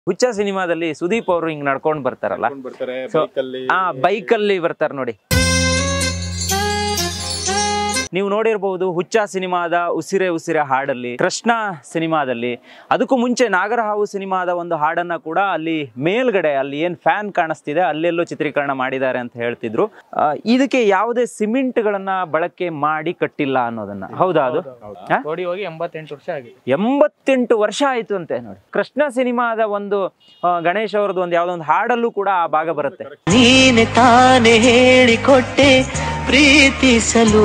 ಹುಚ್ಚ ಸಿನಿಮಾದಲ್ಲಿ ಸುದೀಪ್ ಅವರು ಹಿಂಗ್ ನಡ್ಕೊಂಡ್ ಬರ್ತಾರಲ್ಲ ಕರ್ಕೊಂಡ್ ಬರ್ತಾರೆ So, ಬೈಕಲ್ಲಿ ಆ ಬೈಕಲ್ಲಿ ಬರ್ತಾರೆ ನೋಡಿ ನೀವು ನೋಡಿರ್ಬಹುದು ಹುಚ್ಚ ಸಿನಿಮಾದ ಉಸಿರೆ ಉಸಿರೆ ಹಾಡಲ್ಲಿ ಕೃಷ್ಣ ಸಿನಿಮಾದಲ್ಲಿ ಅದಕ್ಕೂ ಮುಂಚೆ ನಾಗರಹಾವು ಸಿನಿಮಾದ ಒಂದು ಹಾಡನ್ನ ಕೂಡ ಅಲ್ಲಿ ಮೇಲ್ಗಡೆ ಅಲ್ಲಿ ಏನ್ ಫ್ಯಾನ್ ಕಾಣಿಸ್ತಿದೆ ಅಲ್ಲೆಲ್ಲೋ ಚಿತ್ರೀಕರಣ ಮಾಡಿದ್ದಾರೆ ಅಂತ ಹೇಳ್ತಿದ್ರು ಆ, ಇದಕ್ಕೆ ಯಾವುದೇ ಸಿಮೆಂಟ್ಗಳನ್ನ ಬಳಕೆ ಮಾಡಿ ಕಟ್ಟಿಲ್ಲ ಅನ್ನೋದನ್ನ ಹೌದಾ ಅದು ಹಾ? ಗೋಡಿ ಹೋಗಿ ಎಂಬತ್ತೆಂಟು ವರ್ಷ ಆಗಿದೆ ಎಂಬತ್ತೆಂಟು ವರ್ಷ ಆಯ್ತು ಅಂತೆ ನೋಡಿ ಕೃಷ್ಣ ಸಿನಿಮಾದ ಒಂದು ಆ, ಗಣೇಶ್ ಅವರದ್ದು ಒಂದು ಯಾವ್ದೋ ಒಂದು ಹಾಡಲ್ಲೂ ಕೂಡ ಆ ಭಾಗ ಬರುತ್ತೆ ನೀನೆ ತಾನೆ ಹೇಳಿಕೊಟ್ಟೆ ಪ್ರೀತಿಸಲು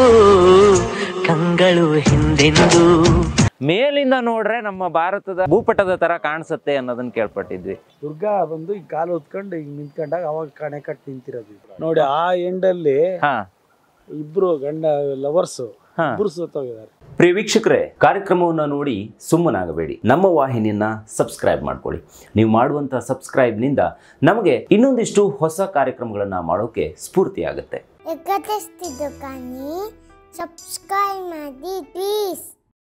ಕಂಗಳು ಹಿಂದೆಂದು ಮೇಲಿಂದ ನೋಡ್ರೆ ನಮ್ಮ ಭಾರತದ ಭೂಪಟದ ತರ ಕಾಣಿಸುತ್ತೆ ಅನ್ನೋದನ್ನ ಕೇಳ್ಪಟ್ಟಿದ್ವಿ ದುರ್ಗಾ ಬಂದು ಈ ಕಾಲು ಹೊತ್ಕೊಂಡು ಹಿಂಗ್ ನಿಂತ್ಕೊಂಡಾಗ ಅವಾಗ ಕಣೆ ಕಟ್ಟಿ ನಿಂತಿರೋದು ಇದು. ನೋಡಿ ಆ ಎಂಡಲ್ಲಿ ಹಾ ಇಬ್ರು ಗಂಡ ಲವರ್ಸ್ ಹಾ. ಇಬ್ರು ಸತ್ತೋಗಿದ್ದಾರೆ ಪ್ರಿಯ ವೀಕ್ಷಕರೇ ಕಾರ್ಯಕ್ರಮವನ್ನು ನೋಡಿ ಸುಮ್ಮನಾಗಬೇಡಿ ನಮ್ಮ ವಾಹಿನಿಯನ್ನ ಸಬ್ಸ್ಕ್ರೈಬ್ ಮಾಡ್ಕೊಳ್ಳಿ ನೀವು ಮಾಡುವಂಥ ಸಬ್ಸ್ಕ್ರೈಬ್ನಿಂದ ನಮಗೆ ಇನ್ನೊಂದಿಷ್ಟು ಹೊಸ ಕಾರ್ಯಕ್ರಮಗಳನ್ನು ಮಾಡೋಕೆ ಸ್ಫೂರ್ತಿ ಆಗುತ್ತೆ ಎಕತೆಸ್ತಿದ್ದು ಕಾನಿ ಸಬ್ಸ್ಕ್ರೈಬ್ ಮಾಡಿ ಪ್ಲೀಸ್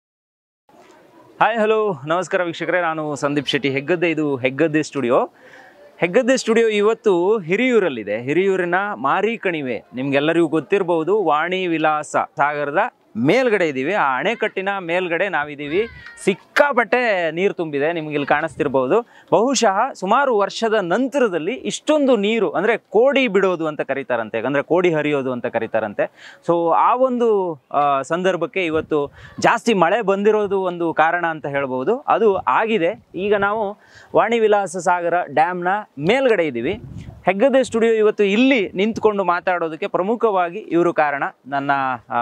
ಹಾಯ್ ಹಲೋ ನಮಸ್ಕಾರ ವೀಕ್ಷಕರೇ ನಾನು ಸಂದೀಪ್ ಶೆಟ್ಟಿ ಹೆಗ್ಗದ್ದೆ ಇದು ಹೆಗ್ಗದ್ದೆ ಸ್ಟುಡಿಯೋ ಹೆಗ್ಗದ್ದೆ ಸ್ಟುಡಿಯೋ ಇವತ್ತು ಹಿರಿಯೂರಲ್ಲಿದೆ ಹಿರಿಯೂರಿನ ಮಾರಿ ಕಣಿವೆ ನಿಮ್ಗೆಲ್ಲರಿಗೂ ಗೊತ್ತಿರಬಹುದು ವಾಣಿ ವಿಲಾಸ ಸಾಗರದ ಮೇಲ್ಗಡೆ ಇದ್ದೀವಿ ಆ ಅಣೆಕಟ್ಟಿನ ಮೇಲ್ಗಡೆ ನಾವಿದ್ದೀವಿ ಸಿಕ್ಕಾಪಟ್ಟೆ ನೀರು ತುಂಬಿದೆ ನಿಮ್ಗೆ ಇಲ್ಲಿ ಕಾಣಿಸ್ತಿರ್ಬೋದು ಬಹುಶಃ ಸುಮಾರು ವರ್ಷದ ನಂತರದಲ್ಲಿ ಇಷ್ಟೊಂದು ನೀರು ಅಂದರೆ ಕೋಡಿ ಬಿಡೋದು ಅಂತ ಕರೀತಾರಂತೆ ಅಂದರೆ ಕೋಡಿ ಹರಿಯೋದು ಅಂತ ಕರೀತಾರಂತೆ ಸೊ ಆ ಒಂದು ಆ, ಸಂದರ್ಭಕ್ಕೆ ಇವತ್ತು ಜಾಸ್ತಿ ಮಳೆ ಬಂದಿರೋದು ಒಂದು ಕಾರಣ ಅಂತ ಹೇಳ್ಬೋದು ಅದು ಆಗಿದೆ ಈಗ ನಾವು ವಾಣಿ ವಿಲಾಸ ಸಾಗರ ಡ್ಯಾಮ್ನ ಮೇಲ್ಗಡೆ ಇದ್ದೀವಿ ಹೆಗ್ಗದೆ ಸ್ಟುಡಿಯೋ ಇವತ್ತು ಇಲ್ಲಿ ನಿಂತ್ಕೊಂಡು ಮಾತಾಡೋದಕ್ಕೆ ಪ್ರಮುಖವಾಗಿ ಇವರು ಕಾರಣ ನನ್ನ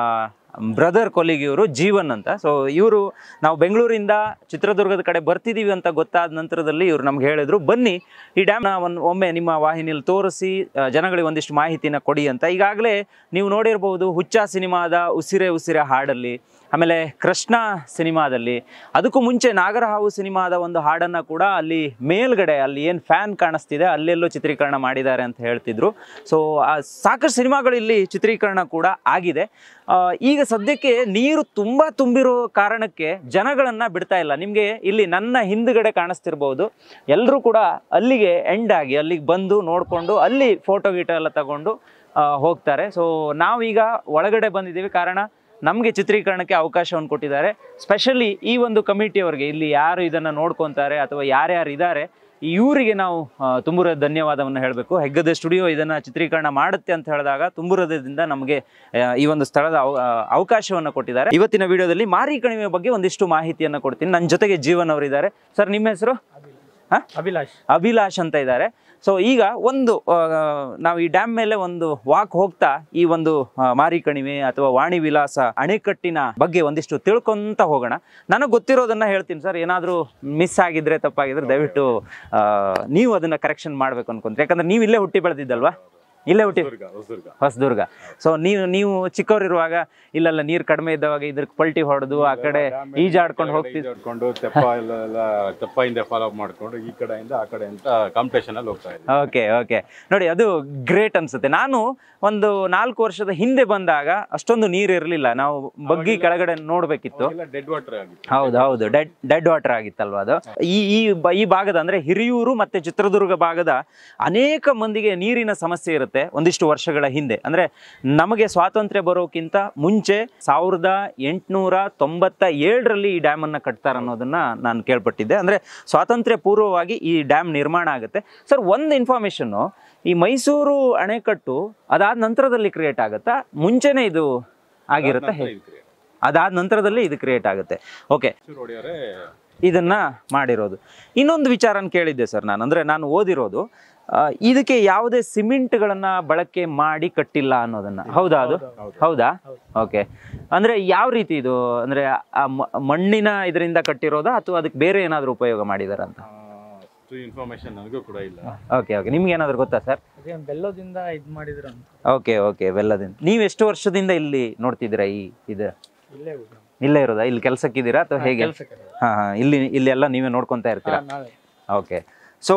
ಬ್ರದರ್ ಕೊಲಿಗ್ ಇವರು ಜೀವನ್ ಅಂತ ಸೊ ಇವರು ನಾವು ಬೆಂಗಳೂರಿಂದ ಚಿತ್ರದುರ್ಗದ ಕಡೆ ಬರ್ತಿದ್ದೀವಿ ಅಂತ ಗೊತ್ತಾದ ನಂತರದಲ್ಲಿ ಇವರು ನಮ್ಗೆ ಹೇಳಿದ್ರು ಬನ್ನಿ ಈ ಡ್ಯಾಮ್ನ ಒಂದು ಒಮ್ಮೆ ನಿಮ್ಮ ವಾಹಿನಿಯಲ್ಲಿ ತೋರಿಸಿ ಆ, ಜನಗಳಿಗೆ ಒಂದಿಷ್ಟು ಮಾಹಿತಿನ ಕೊಡಿ ಅಂತ ಈಗಾಗಲೇ ನೀವು ನೋಡಿರ್ಬೋದು ಹುಚ್ಚ ಸಿನಿಮಾದ ಉಸಿರೆ ಉಸಿರೆ ಹಾಡಲ್ಲಿ ಆಮೇಲೆ ಕೃಷ್ಣ ಸಿನಿಮಾದಲ್ಲಿ ಅದಕ್ಕೂ ಮುಂಚೆ ನಾಗರಹಾವು ಸಿನಿಮಾದ ಒಂದು ಹಾಡನ್ನು ಕೂಡ ಅಲ್ಲಿ ಮೇಲ್ಗಡೆ ಅಲ್ಲಿ ಏನು ಫ್ಯಾನ್ ಕಾಣಿಸ್ತಿದೆ ಅಲ್ಲೆಲ್ಲೋ ಚಿತ್ರೀಕರಣ ಮಾಡಿದ್ದಾರೆ ಅಂತ ಹೇಳ್ತಿದ್ರು ಸೊ ಸಾಕಷ್ಟು ಸಿನಿಮಾಗಳು ಇಲ್ಲಿ ಚಿತ್ರೀಕರಣ ಕೂಡ ಆಗಿದೆ ಆ, ಈಗ ಸದ್ಯಕ್ಕೆ ನೀರು ತುಂಬ ತುಂಬಿರೋ ಕಾರಣಕ್ಕೆ ಜನಗಳನ್ನು ಬಿಡ್ತಾ ಇಲ್ಲ ನಿಮಗೆ ಇಲ್ಲಿ ನನ್ನ ಹಿಂದುಗಡೆ ಕಾಣಿಸ್ತಿರ್ಬೋದು ಎಲ್ಲರೂ ಕೂಡ ಅಲ್ಲಿಗೆ ಎಂಡ್ ಆಗಿ ಅಲ್ಲಿಗೆ ಬಂದು ನೋಡಿಕೊಂಡು ಅಲ್ಲಿ ಫೋಟೋ ಗೀಟೋ ಎಲ್ಲ ತಗೊಂಡು ಆ, ಹೋಗ್ತಾರೆ ಸೊ ನಾವೀಗ ಒಳಗಡೆ ಬಂದಿದ್ದೀವಿ ಕಾರಣ ನಮಗೆ ಚಿತ್ರೀಕರಣಕ್ಕೆ ಅವಕಾಶವನ್ನು ಕೊಟ್ಟಿದ್ದಾರೆ ಸ್ಪೆಷಲಿ ಈ ಒಂದು ಕಮಿಟಿಯವರಿಗೆ ಇಲ್ಲಿ ಯಾರು ಇದನ್ನು ನೋಡ್ಕೊತಾರೆ ಅಥವಾ ಯಾರ್ಯಾರು ಇದ್ದಾರೆ ಇವರಿಗೆ ನಾವು ಆ, ತುಂಬು ಹೃದಯದ ಧನ್ಯವಾದವನ್ನು ಹೇಳಬೇಕು ಹೆಗ್ಗದ ಸ್ಟುಡಿಯೋ ಇದನ್ನು ಚಿತ್ರೀಕರಣ ಮಾಡುತ್ತೆ ಅಂತ ಹೇಳಿದಾಗ ತುಂಬು ಹೃದಯದಿಂದ ನಮಗೆ ಆ, ಈ ಒಂದು ಸ್ಥಳದ ಅವ- ಆ, ಅವಕಾಶವನ್ನು ಕೊಟ್ಟಿದ್ದಾರೆ ಇವತ್ತಿನ ವಿಡಿಯೋದಲ್ಲಿ ಮಾರಿ ಕಣಿವೆ ಬಗ್ಗೆ ಒಂದಿಷ್ಟು ಮಾಹಿತಿಯನ್ನು ಕೊಡ್ತೀನಿ ನನ್ನ ಜೊತೆಗೆ ಜೀವನ್ ಅವರಿದ್ದಾರೆ ಸರ್ ನಿಮ್ಮ ಹೆಸರು ಹಾಂ ಅಭಿಲಾಷ್ ಅಭಿಲಾಷ್ ಅಂತ ಇದ್ದಾರೆ ಸೊ ಈಗ ಒಂದು ಆ, ನಾವು ಈ ಡ್ಯಾಮ್ ಮೇಲೆ ಒಂದು ವಾಕ್ ಹೋಗ್ತಾ ಈ ಒಂದು ಆ, ಮಾರಿ ಕಣಿವೆ ಅಥವಾ ವಾಣಿ ವಿಲಾಸ ಅಣೆಕಟ್ಟಿನ ಬಗ್ಗೆ ಒಂದಿಷ್ಟು ತಿಳ್ಕೊಂತ ಹೋಗೋಣ ನನಗೆ ಗೊತ್ತಿರೋದನ್ನ ಹೇಳ್ತೀನಿ ಸರ್ ಏನಾದರೂ ಮಿಸ್ ಆಗಿದ್ರೆ ತಪ್ಪಾಗಿದ್ರೆ ದಯವಿಟ್ಟು ಆ, ನೀವು ಅದನ್ನ ಕರೆಕ್ಷನ್ ಮಾಡ್ಬೇಕು ಅನ್ಕೊಂತೀರಿ ಯಾಕಂದ್ರೆ ನೀವು ಇಲ್ಲೇ ಹುಟ್ಟಿ ಬೆಳೆದಿದ್ದಲ್ವಾ ಇಲ್ಲೇ ಹುಟ್ಟಿ ಹೊಸದುರ್ಗ ಹೊಸದುರ್ಗ ಹೊಸದುರ್ಗ ಸೊ ನೀವು ನೀವು ಚಿಕ್ಕವರಿರುವಾಗ ಇಲ್ಲೆಲ್ಲ ನೀರು ಕಡಿಮೆ ಇದ್ದವಾಗ ಇದ್ರ ಪಲ್ಟಿ ಹೊಡೆದು ಆ ಕಡೆ ಈಜಾಡ್ಕೊಂಡು ಹೋಗ್ತಿದ್ ಈಜಾಡ್ಕೊಂಡು ತೆಪ್ಪ ಎಲ್ಲ ಎಲ್ಲ ತೆಪ್ಪ ಫಾಲೋ ಮಾಡ್ಕೊಂಡು ಈ ಕಡೆಯಿಂದ ಆ ಕಡೆ ಅಂತ ಕಾಂಪಿಟೇಷನ್ ಅಲ್ಲಿ ಹೋಗ್ತಾ ಇದ್ವಿ ಓಕೆ ಓಕೆ ನೋಡಿ ಅದು ಗ್ರೇಟ್ ಅನ್ಸುತ್ತೆ ನಾನು ಒಂದು ನಾಲ್ಕು ವರ್ಷದ ಹಿಂದೆ ಬಂದಾಗ ಅಷ್ಟೊಂದು ನೀರು ಇರಲಿಲ್ಲ ನಾವು ಬಗ್ಗಿ ಕೆಳಗಡೆ ನೋಡ್ಬೇಕಿತ್ತು ಎಲ್ಲ ಡೆಡ್ ವಾಟರ್ ಆಗಿತ್ತು ಹೌದು ಹೌದು ಡೆಡ್ ಡೆಡ್ ವಾಟರ್ ಆಗಿತ್ತಲ್ವಾ ಅದು ಈ ಈ ಬ- ಈ ಭಾಗದ ಅಂದ್ರೆ ಹಿರಿಯೂರು ಮತ್ತೆ ಚಿತ್ರದುರ್ಗ ಭಾಗದ ಅನೇಕ ಮಂದಿಗೆ ನೀರಿನ ಸಮಸ್ಯೆ ಇರುತ್ತೆ ಒಂದಿಷ್ಟು ವರ್ಷಗಳ ಹಿಂದೆ ಅಂದ್ರೆ ನಮಗೆ ಸ್ವಾತಂತ್ರ್ಯ ಬರೋಕ್ಕಿಂತ ಮುಂಚೆ ಸಾವಿರದ ಎಂಟುನೂರ ತೊಂಬತ್ತ ಏಳರಲ್ಲಿ ಈ ಡ್ಯಾಮ್ ಅನ್ನ ಕಟ್ತಾರ ಅನ್ನೋದನ್ನ ನಾನು ಕೇಳ್ಪಟ್ಟಿದ್ದೆ ಅಂದ್ರೆ ಸ್ವಾತಂತ್ರ್ಯ ಪೂರ್ವವಾಗಿ ಈ ಡ್ಯಾಮ್ ನಿರ್ಮಾಣ ಆಗುತ್ತೆ ಸರ್ ಒಂದು ಇನ್ಫಾರ್ಮೇಶನ್ನು ಈ ಮೈಸೂರು ಅಣೆಕಟ್ಟು ಅದಾದ ನಂತರದಲ್ಲಿ ಕ್ರಿಯೇಟ್ ಆಗುತ್ತಾ ಮುಂಚೆನೇ ಇದು ಆಗಿರುತ್ತೆ ಹೇಗೆ ಅದಾದ ನಂತರದಲ್ಲಿ ಇದು ಕ್ರಿಯೇಟ್ ಆಗುತ್ತೆ ಓಕೆ ಹೊಡೆಯೋರೆ ಇದನ್ನ ಮಾಡಿರೋದು ಇನ್ನೊಂದು ವಿಚಾರನ ಕೇಳಿದ್ದೆ ಸರ್ ನಾನು ಅಂದ್ರೆ ನಾನು ಓದಿರೋದು ಆ, ಇದಕ್ಕೆ ಯಾವುದೇ ಸಿಮೆಂಟ್ಗಳನ್ನ ಬಳಕೆ ಮಾಡಿ ಕಟ್ಟಿಲ್ಲ ಅನ್ನೋದನ್ನ ಹೌದಾ ಅದು ಹೌದಾ ಓಕೆ ಅಂದ್ರೆ ಯಾವ ರೀತಿ ಇದು ಅಂದ್ರೆ ಆ ಮ- ಮಣ್ಣಿನ ಇದರಿಂದ ಕಟ್ಟಿರೋದಾ ಅಥವಾ ಅದಕ್ಕೆ ಬೇರೆ ಏನಾದರೂ ಉಪಯೋಗ ಮಾಡಿದಾರ ಅಂತ ಅಷ್ಟು ಇನ್ಫಾರ್ಮೇಶನ್ ನನಗೂ ಕೂಡ ಇಲ್ಲ ಓಕೆ ಓಕೆ ನಿಮ್ಗೆ ಏನಾದರೂ ಗೊತ್ತಾ ಸರ್ ಅದೇ ಬೆಲ್ಲದಿಂದ ಇದು ಮಾಡಿದ್ರು ಅಂತ ಓಕೆ ಓಕೆ ಬೆಲ್ಲದಿಂದ ನೀವು ಎಷ್ಟು ವರ್ಷದಿಂದ ಇಲ್ಲಿ ನೋಡ್ತಿದ್ದೀರಾ ಈ ಇದು ಇಲ್ಲೇ ಊಟ ಇಲ್ಲೇ ಇರೋದಾ ಇಲ್ಲಿ ಕೆಲ್ಸಕ್ಕಿದ್ದೀರಾ ಅಥವಾ ಹೇಗೆ ಕೆಲ್ಸಕ್ಕೆ ಹಾ ಹಾ ಇಲ್ಲಿ ಇಲ್ಲಿ ಎಲ್ಲ ನೀವೇ ನೋಡ್ಕೊಂತಾ ಇರ್ತೀರಾ ನಾವೇ ಓಕೆ ಸೊ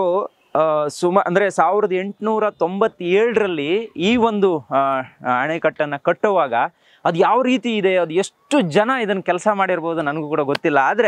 ಸುಮ ಅಂದರೆ ಸಾವಿರದ ಎಂಟುನೂರ ತೊಂಬತ್ತೇಳರಲ್ಲಿ ಈ ಒಂದು ಆ, ಅಣೆಕಟ್ಟನ್ನು ಕಟ್ಟುವಾಗ ಅದು ಯಾವ ರೀತಿ ಇದೆ ಅದು ಎಷ್ಟು ಜನ ಇದನ್ನು ಕೆಲಸ ಮಾಡಿರ್ಬೋದು ನನಗೂ ಕೂಡ ಗೊತ್ತಿಲ್ಲ ಆದರೆ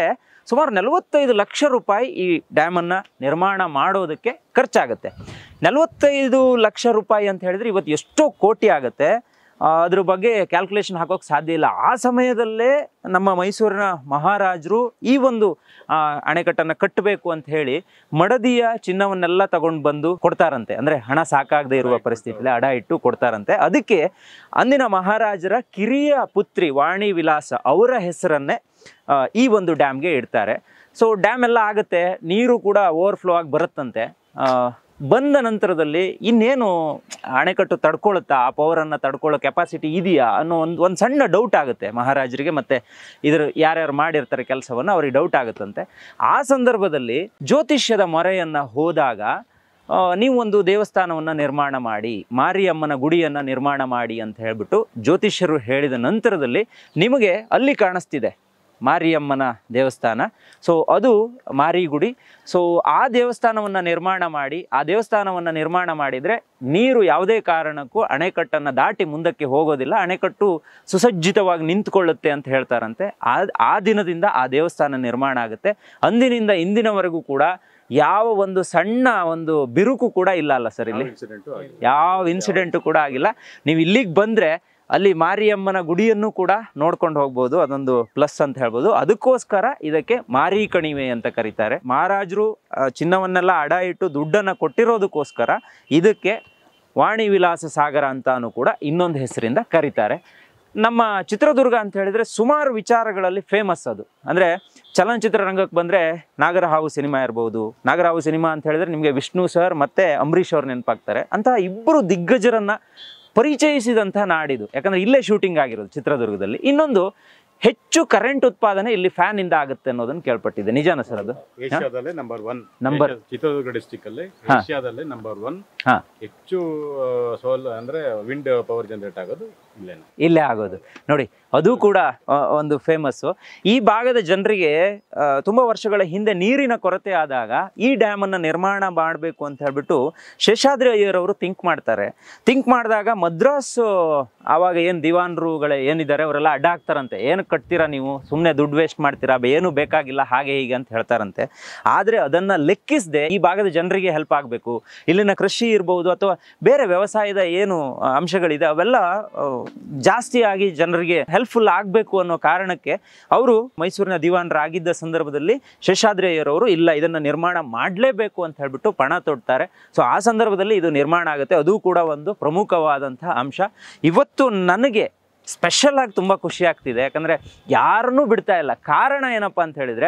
ಸುಮಾರು ನಲವತ್ತೈದು ಲಕ್ಷ ರೂಪಾಯಿ ಈ ಡ್ಯಾಮನ್ನು ನಿರ್ಮಾಣ ಮಾಡೋದಕ್ಕೆ ಖರ್ಚಾಗುತ್ತೆ ನಲವತ್ತೈದು ಲಕ್ಷ ರೂಪಾಯಿ ಅಂತ ಹೇಳಿದ್ರೆ ಇವತ್ತು ಎಷ್ಟೋ ಕೋಟಿ ಆಗುತ್ತೆ ಆ, ಅದ್ರ ಬಗ್ಗೆ ಕ್ಯಾಲ್ಕುಲೇಷನ್ ಹಾಕೋಕೆ ಸಾಧ್ಯ ಇಲ್ಲ ಆ ಸಮಯದಲ್ಲೇ ನಮ್ಮ ಮೈಸೂರಿನ ಮಹಾರಾಜರು ಈ ಒಂದು ಆ, ಅಣೆಕಟ್ಟನ್ನು ಕಟ್ಟಬೇಕು ಅಂತ ಹೇಳಿ ಮಡದಿಯ ಚಿನ್ನವನ್ನೆಲ್ಲ ತಗೊಂಡು ಬಂದು ಕೊಡ್ತಾರಂತೆ ಅಂದರೆ ಹಣ ಸಾಕಾಗದೇ ಇರುವ ಪರಿಸ್ಥಿತಿಯಲ್ಲಿ ಅಡ ಇಟ್ಟು ಕೊಡ್ತಾರಂತೆ ಅದಕ್ಕೆ ಅಂದಿನ ಮಹಾರಾಜರ ಕಿರಿಯ ಪುತ್ರಿ ವಾಣಿ ವಿಲಾಸ ಅವರ ಹೆಸರನ್ನೇ ಆ, ಈ ಒಂದು ಡ್ಯಾಮ್ಗೆ ಇಡ್ತಾರೆ ಸೊ ಡ್ಯಾಮ್ ಎಲ್ಲ ಆಗುತ್ತೆ ನೀರು ಕೂಡ ಓವರ್ಫ್ಲೋ ಆಗಿ ಬರುತ್ತಂತೆ ಆ, ಬಂದ ನಂತರದಲ್ಲಿ ಇನ್ನೇನು ಅಣೆಕಟ್ಟು ತಡ್ಕೊಳ್ಳುತ್ತಾ ಆ ಪವರನ್ನು ತಡ್ಕೊಳ್ಳೋ ಕೆಪಾಸಿಟಿ ಇದೆಯಾ ಅನ್ನೋ ಒಂದು ಒಂದು ಸಣ್ಣ ಡೌಟ್ ಆಗುತ್ತೆ ಮಹಾರಾಜರಿಗೆ ಮತ್ತು ಇದ್ರ ಯಾರ್ಯಾರು ಮಾಡಿರ್ತಾರೆ ಕೆಲಸವನ್ನು ಅವ್ರಿಗೆ ಡೌಟ್ ಆಗುತ್ತಂತೆ ಆ ಸಂದರ್ಭದಲ್ಲಿ ಜ್ಯೋತಿಷ್ಯದ ಮೊರೆಯನ್ನು ಹೋದಾಗ ಆ, ನೀವು ಒಂದು ದೇವಸ್ಥಾನವನ್ನು ನಿರ್ಮಾಣ ಮಾಡಿ ಮಾರಿಯಮ್ಮನ ಗುಡಿಯನ್ನು ನಿರ್ಮಾಣ ಮಾಡಿ ಅಂತ ಹೇಳ್ಬಿಟ್ಟು ಜ್ಯೋತಿಷ್ಯರು ಹೇಳಿದ ನಂತರದಲ್ಲಿ ನಿಮಗೆ ಅಲ್ಲಿ ಕಾಣಿಸ್ತಿದೆ ಮಾರಿಯಮ್ಮನ ದೇವಸ್ಥಾನ ಸೊ ಅದು ಮಾರಿಗುಡಿ ಸೊ ಆ ದೇವಸ್ಥಾನವನ್ನು ನಿರ್ಮಾಣ ಮಾಡಿ ಆ ದೇವಸ್ಥಾನವನ್ನು ನಿರ್ಮಾಣ ಮಾಡಿದರೆ ನೀರು ಯಾವುದೇ ಕಾರಣಕ್ಕೂ ಅಣೆಕಟ್ಟನ್ನು ದಾಟಿ ಮುಂದಕ್ಕೆ ಹೋಗೋದಿಲ್ಲ ಅಣೆಕಟ್ಟು ಸುಸಜ್ಜಿತವಾಗಿ ನಿಂತ್ಕೊಳ್ಳುತ್ತೆ ಅಂತ ಹೇಳ್ತಾರಂತೆ ಆ ಆ ದಿನದಿಂದ ಆ ದೇವಸ್ಥಾನ ನಿರ್ಮಾಣ ಆಗುತ್ತೆ ಅಂದಿನಿಂದ ಇಂದಿನವರೆಗೂ ಕೂಡ ಯಾವ ಒಂದು ಸಣ್ಣ ಒಂದು ಬಿರುಕು ಕೂಡ ಇಲ್ಲ ಅಲ್ಲ ಸರ್ ಇಲ್ಲಿ ಇನ್ಸಿಡೆಂಟು ಆಗಿದೆ ಯಾವ ಇನ್ಸಿಡೆಂಟು ಕೂಡ ಆಗಿಲ್ಲ ನೀವು ಇಲ್ಲಿಗೆ ಬಂದರೆ ಅಲ್ಲಿ ಮಾರಿಯಮ್ಮನ ಗುಡಿಯನ್ನು ಕೂಡ ನೋಡ್ಕೊಂಡು ಹೋಗ್ಬೋದು ಅದೊಂದು ಪ್ಲಸ್ ಅಂತ ಹೇಳ್ಬೋದು ಅದಕ್ಕೋಸ್ಕರ ಇದಕ್ಕೆ ಮಾರಿ ಕಣಿವೆ ಅಂತ ಕರೀತಾರೆ ಮಹಾರಾಜರು ಆ, ಚಿನ್ನವನ್ನೆಲ್ಲ ಅಡ ಇಟ್ಟು ದುಡ್ಡನ್ನು ಕೊಟ್ಟಿರೋದಕ್ಕೋಸ್ಕರ ಇದಕ್ಕೆ ವಾಣಿ ವಿಲಾಸ ಸಾಗರ ಅಂತಾನು ಕೂಡ ಇನ್ನೊಂದು ಹೆಸರಿಂದ ಕರೀತಾರೆ ನಮ್ಮ ಚಿತ್ರದುರ್ಗ ಅಂತ ಹೇಳಿದ್ರೆ ಸುಮಾರು ವಿಚಾರಗಳಲ್ಲಿ ಫೇಮಸ್ ಅದು ಅಂದರೆ ಚಲನಚಿತ್ರ ರಂಗಕ್ಕೆ ಬಂದರೆ ನಾಗರಹಾವು ಸಿನಿಮಾ ಇರ್ಬೋದು ನಾಗರಹಾವು ಸಿನಿಮಾ ಅಂತ ಹೇಳಿದ್ರೆ ನಿಮಗೆ ವಿಷ್ಣು ಸರ್ ಮತ್ತು ಅಂಬರೀಷ್ ಅವ್ರು ನೆನಪಾಗ್ತಾರೆ ಅಂತಹ ಇಬ್ಬರು ದಿಗ್ಗಜರನ್ನ ಪರಿಚಯಿಸಿದಂಥ ನಾಡಿದು ಯಾಕಂದ್ರೆ ಇಲ್ಲೇ ಶೂಟಿಂಗ್ ಆಗಿರೋದು ಚಿತ್ರದುರ್ಗದಲ್ಲಿ ಇನ್ನೊಂದು ಹೆಚ್ಚು ಕರೆಂಟ್ ಉತ್ಪಾದನೆ ಇಲ್ಲಿ ಫ್ಯಾನ್ ಇಂದ ಆಗುತ್ತೆ ಅನ್ನೋದನ್ನ ಕೇಳ್ಪಟ್ಟಿದೆ ನಿಜಾನ ಸರ್ ಅದು ಏಷ್ಯಾದಲ್ಲೇ number one Number- Chitradurga district ಅಲ್ಲಿ ಹಾ. ಏಷ್ಯಾದಲ್ಲೇ ನಂಬರ್ ಒನ್ ಹಾ. ಹೆಚ್ಚು ಸೋಲ್ ಅಂದ್ರೆ ವಿಂಡ್ ಪವರ್ ಜನರೇಟ್ ಆಗೋದು ಇಲ್ಲೇನೆ ಇಲ್ಲೇ ಆಗೋದು ನೋಡಿ ಅದು ಕೂಡ ಆ, ಒಂದು ಫೇಮಸ್ಸು ಈ ಭಾಗದ ಜನರಿಗೆ ಆ, ತುಂಬ ವರ್ಷಗಳ ಹಿಂದೆ ನೀರಿನ ಕೊರತೆ ಆದಾಗ ಈ ಡ್ಯಾಮನ್ನು ನಿರ್ಮಾಣ ಮಾಡಬೇಕು ಅಂತ ಹೇಳ್ಬಿಟ್ಟು ಶೇಷಾದ್ರಿ ಅಯ್ಯರವರು ಥಿಂಕ್ ಮಾಡ್ತಾರೆ ಥಿಂಕ್ ಮಾಡಿದಾಗ ಮದ್ರಾಸ್ ಆವಾಗ ಏನು ದಿವಾನ್ರುಗಳೇ ಏನಿದ್ದಾರೆ ಅವರೆಲ್ಲ ಅಡ್ಡ ಆಗ್ತಾರಂತೆ ಏನಕ್ಕೆ ಕಟ್ತೀರಾ ನೀವು ಸುಮ್ಮನೆ ದುಡ್ಡು ವೇಸ್ಟ್ ಮಾಡ್ತೀರಾ ಏನು ಬೇಕಾಗಿಲ್ಲ ಹಾಗೆ ಹೀಗೆ ಅಂತ ಹೇಳ್ತಾರಂತೆ ಆದರೆ ಅದನ್ನು ಲೆಕ್ಕಿಸದೆ ಈ ಭಾಗದ ಜನರಿಗೆ ಹೆಲ್ಪ್ ಆಗಬೇಕು ಇಲ್ಲಿನ ಕೃಷಿ ಇರ್ಬೋದು ಅಥವಾ ಬೇರೆ ವ್ಯವಸಾಯದ ಏನು ಆ, ಅಂಶಗಳಿದೆ ಅವೆಲ್ಲ ಆ, ಜಾಸ್ತಿ ಆಗಿ ಜನರಿಗೆ ಹೆಲ್ಪ್ಫುಲ್ ಆಗಬೇಕು ಅನ್ನೋ ಕಾರಣಕ್ಕೆ ಅವರು ಮೈಸೂರಿನ ದಿವಾನರಾಗಿದ್ದ ಸಂದರ್ಭದಲ್ಲಿ ಶೇಷಾದ್ರಿ ಅಯ್ಯರವರು ಇಲ್ಲ ಇದನ್ನು ನಿರ್ಮಾಣ ಮಾಡಲೇಬೇಕು ಅಂತ ಹೇಳ್ಬಿಟ್ಟು ಪಣ ತೊಡ್ತಾರೆ ಸೊ ಆ ಸಂದರ್ಭದಲ್ಲಿ ಇದು ನಿರ್ಮಾಣ ಆಗುತ್ತೆ ಅದು ಕೂಡ ಒಂದು ಪ್ರಮುಖವಾದಂತಹ ಅಂಶ ಇವತ್ತು ನನಗೆ ಸ್ಪೆಷಲ್ ಆಗಿ ತುಂಬ ಖುಷಿ ಆಗ್ತಿದೆ ಯಾಕಂದರೆ ಯಾರನ್ನೂ ಬಿಡ್ತಾ ಇಲ್ಲ ಕಾರಣ ಏನಪ್ಪ ಅಂತ ಹೇಳಿದರೆ